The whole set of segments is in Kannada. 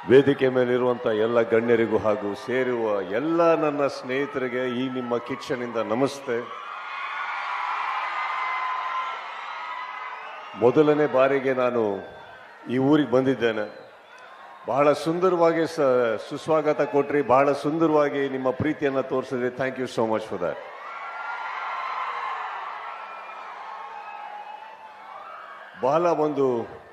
ವೇದಿಕೆ ಮೇಲಿರುವಂಥ ಎಲ್ಲ ಗಣ್ಯರಿಗೂ ಹಾಗೂ ಸೇರುವ ಎಲ್ಲ ನನ್ನ ಸ್ನೇಹಿತರಿಗೆ ಈ ನಿಮ್ಮ ಕಿಚನಿಂದ ನಮಸ್ತೆ ಮೊದಲನೇ ಬಾರಿಗೆ ನಾನು ಈ ಊರಿಗೆ ಬಂದಿದ್ದೇನೆ ಬಹಳ ಸುಂದರವಾಗಿ ಸ ಸುಸ್ವಾಗತ ಕೊಟ್ರಿ ಬಹಳ ಸುಂದರವಾಗಿ ನಿಮ್ಮ ಪ್ರೀತಿಯನ್ನು ತೋರಿಸಿದ್ರಿ thank you so much for that ಬಹಳ ಒಂದು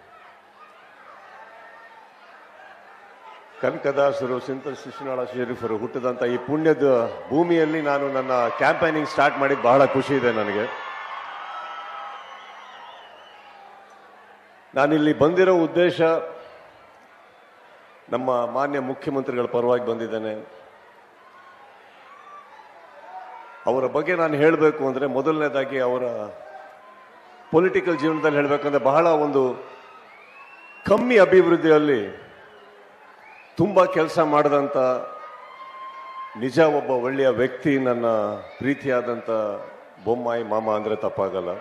ಕನಕದಾಸರು ಸಿಂತ ಶಿಶುನಾಳ ಶರೀಫರು ಹುಟ್ಟಿದಂಥ ಈ ಪುಣ್ಯದ ಭೂಮಿಯಲ್ಲಿ ನಾನು ನನ್ನ ಕ್ಯಾಂಪೇನಿಂಗ್ ಸ್ಟಾರ್ಟ್ ಮಾಡಿದ್ದು ಬಹಳ ಖುಷಿ ಇದೆ ನನಗೆ ನಾನಿಲ್ಲಿ ಬಂದಿರೋ ಉದ್ದೇಶ ನಮ್ಮ ಮಾನ್ಯ ಮುಖ್ಯಮಂತ್ರಿಗಳ ಪರವಾಗಿ ಬಂದಿದ್ದೇನೆ ಅವರ ಬಗ್ಗೆ ನಾನು ಹೇಳಬೇಕು ಅಂದರೆ ಮೊದಲನೇದಾಗಿ ಅವರ ಪೊಲಿಟಿಕಲ್ ಜೀವನದಲ್ಲಿ ಹೇಳಬೇಕಂದ್ರೆ ಬಹಳ ಒಂದು ಕಮ್ಮಿ ಅಭಿವೃದ್ಧಿಯಲ್ಲಿ ತುಂಬ ಕೆಲಸ ಮಾಡಿದಂಥ ನಿಜ ಒಬ್ಬ ಒಳ್ಳೆಯ ವ್ಯಕ್ತಿ ನನ್ನ ಪ್ರೀತಿಯಾದಂಥ ಬೊಮ್ಮಾಯಿ ಮಾಮ ಅಂದರೆ ತಪ್ಪಾಗಲ್ಲ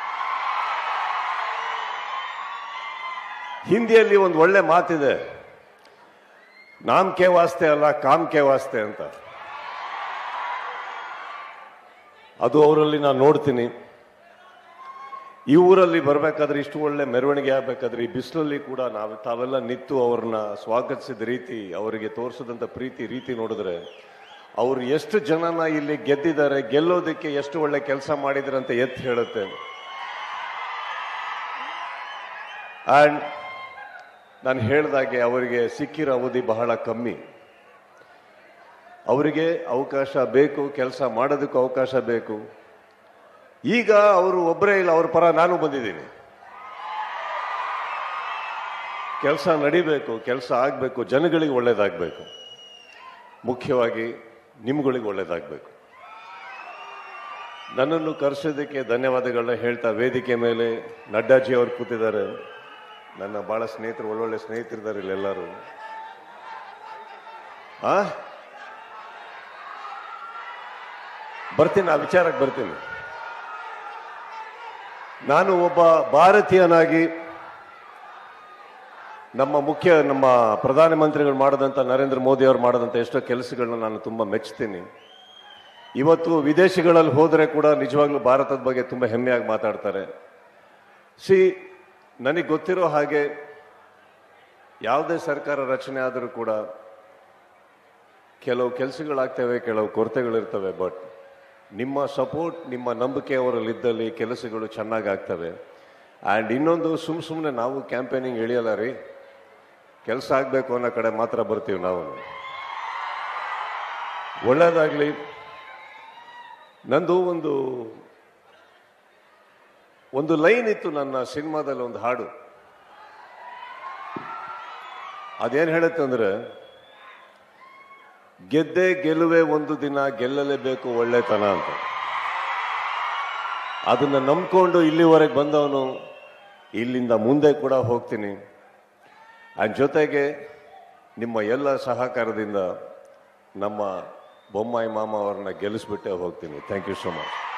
ಹಿಂದಿಯಲ್ಲಿ ಒಂದು ಒಳ್ಳೆ ಮಾತಿದೆ ನಾಮ್ ಕೆ ವಾಸ್ತೆ ಅಲ್ಲ ಕಾಮ್ ಕೆ ವಾಸ್ತೆ ಅಂತ ಅದು ಅವರಲ್ಲಿ ನಾನು ನೋಡ್ತೀನಿ ಈ ಊರಲ್ಲಿ ಬರಬೇಕಾದ್ರೆ ಇಷ್ಟು ಒಳ್ಳೆ ಮೆರವಣಿಗೆ ಆಗಬೇಕಾದ್ರೆ ಈ ಬಿಸಿಲಲ್ಲಿ ಕೂಡ ನಾವು ತಾವೆಲ್ಲ ನಿಂತು ಅವ್ರನ್ನ ಸ್ವಾಗತಿಸಿದ ರೀತಿ ಅವರಿಗೆ ತೋರಿಸಿದಂಥ ಪ್ರೀತಿ ರೀತಿ ನೋಡಿದ್ರೆ ಅವರು ಎಷ್ಟು ಜನನ ಇಲ್ಲಿ ಗೆದ್ದಿದ್ದಾರೆ ಗೆಲ್ಲೋದಕ್ಕೆ ಎಷ್ಟು ಒಳ್ಳೆ ಕೆಲಸ ಮಾಡಿದ್ದಾರೆ ಅಂತ ಎತ್ತು ಹೇಳುತ್ತೆ ಆ್ಯಂಡ್ ನಾನು ಹೇಳ್ದಾಗೆ ಅವರಿಗೆ ಸಿಕ್ಕಿರೋ ಅವಧಿ ಬಹಳ ಕಮ್ಮಿ ಅವರಿಗೆ ಅವಕಾಶ ಬೇಕು ಕೆಲಸ ಮಾಡೋದಕ್ಕೂ ಅವಕಾಶ ಬೇಕು ಈಗ ಅವರು ಒಬ್ಬರೇ ಇಲ್ಲ ಅವ್ರ ಪರ ನಾನು ಬಂದಿದ್ದೀನಿ ಕೆಲಸ ನಡಿಬೇಕು ಕೆಲಸ ಆಗಬೇಕು ಜನಗಳಿಗೆ ಒಳ್ಳೇದಾಗಬೇಕು ಮುಖ್ಯವಾಗಿ ನಿಮ್ಗಳಿಗೆ ಒಳ್ಳೇದಾಗಬೇಕು ನನ್ನನ್ನು ಕರೆಸೋದಕ್ಕೆ ಧನ್ಯವಾದಗಳನ್ನ ಹೇಳ್ತಾ ವೇದಿಕೆ ಮೇಲೆ ನಡ್ಡಾಜಿ ಅವರು ಕೂತಿದ್ದಾರೆ ನನ್ನ ಬಹಳ ಸ್ನೇಹಿತರು ಒಳ್ಳೊಳ್ಳೆ ಸ್ನೇಹಿತರಿದ್ದಾರೆ ಇಲ್ಲೆಲ್ಲರೂ ಆ ಬರ್ತೀನಿ ಆ ವಿಚಾರಕ್ಕೆ ಬರ್ತೀನಿ ನಾನು ಒಬ್ಬ ಭಾರತೀಯನಾಗಿ ನಮ್ಮ ಮುಖ್ಯ ನಮ್ಮ ಪ್ರಧಾನಮಂತ್ರಿಗಳು ಮಾಡಿದಂಥ ನರೇಂದ್ರ ಮೋದಿ ಅವರು ಮಾಡಿದಂಥ ಎಷ್ಟೋ ಕೆಲಸಗಳನ್ನ ನಾನು ತುಂಬ ಮೆಚ್ತೀನಿ ಇವತ್ತು ವಿದೇಶಗಳಲ್ಲಿ ಹೋದರೆ ಕೂಡ ನಿಜವಾಗ್ಲೂ ಭಾರತದ ಬಗ್ಗೆ ತುಂಬ ಹೆಮ್ಮೆಯಾಗಿ ಮಾತಾಡ್ತಾರೆ ಸಿ ನನಗೆ ಗೊತ್ತಿರೋ ಹಾಗೆ ಯಾವುದೇ ಸರ್ಕಾರ ರಚನೆ ಆದರೂ ಕೂಡ ಕೆಲವು ಕೆಲಸಗಳಾಗ್ತವೆ ಕೆಲವು ಕೊರತೆಗಳಿರ್ತವೆ ಬಟ್ ನಿಮ್ಮ ಸಪೋರ್ಟ್ ನಿಮ್ಮ ನಂಬಿಕೆ ಅವರಲ್ಲಿ ಇದ್ದಲ್ಲಿ ಕೆಲಸಗಳು ಚೆನ್ನಾಗಿ ಆಗ್ತವೆ ಆ್ಯಂಡ್ ಇನ್ನೊಂದು ಸುಮ್ಮ ಸುಮ್ಮನೆ ನಾವು ಕ್ಯಾಂಪೇನಿಂಗ್ ಇಳಿಯಲ್ಲ ರೀ ಕೆಲಸ ಆಗಬೇಕು ಅನ್ನೋ ಕಡೆ ಮಾತ್ರ ಬರ್ತೀವಿ ನಾವು ಒಳ್ಳೆಯದಾಗಲಿ ನಂದು ಒಂದು ಒಂದು ಲೈನ್ ಇತ್ತು ನನ್ನ ಸಿನಿಮಾದಲ್ಲಿ ಒಂದು ಹಾಡು ಅದೇನು ಹೇಳುತ್ತೆ ಅಂದ್ರೆ ಗೆದ್ದೆ ಗೆಲುವೆ ಒಂದು ದಿನ ಗೆಲ್ಲಲೇಬೇಕು ಒಳ್ಳೆತನ ಅಂತ ಅದನ್ನ ನಂಬ್ಕೊಂಡು ಇಲ್ಲಿವರೆಗೆ ಬಂದವನು ಇಲ್ಲಿಂದ ಮುಂದೆ ಕೂಡ ಹೋಗ್ತೀನಿ ಆ್ಯಂಡ್ ಜೊತೆಗೆ ನಿಮ್ಮ ಎಲ್ಲ ಸಹಕಾರದಿಂದ ನಮ್ಮ ಬೊಮ್ಮಾಯಿ ಮಾಮ ಅವ್ರನ್ನ ಗೆಲ್ಲಿಸ್ಬಿಟ್ಟೆ ಹೋಗ್ತೀನಿ ಥ್ಯಾಂಕ್ ಯು ಸೋ ಮಚ್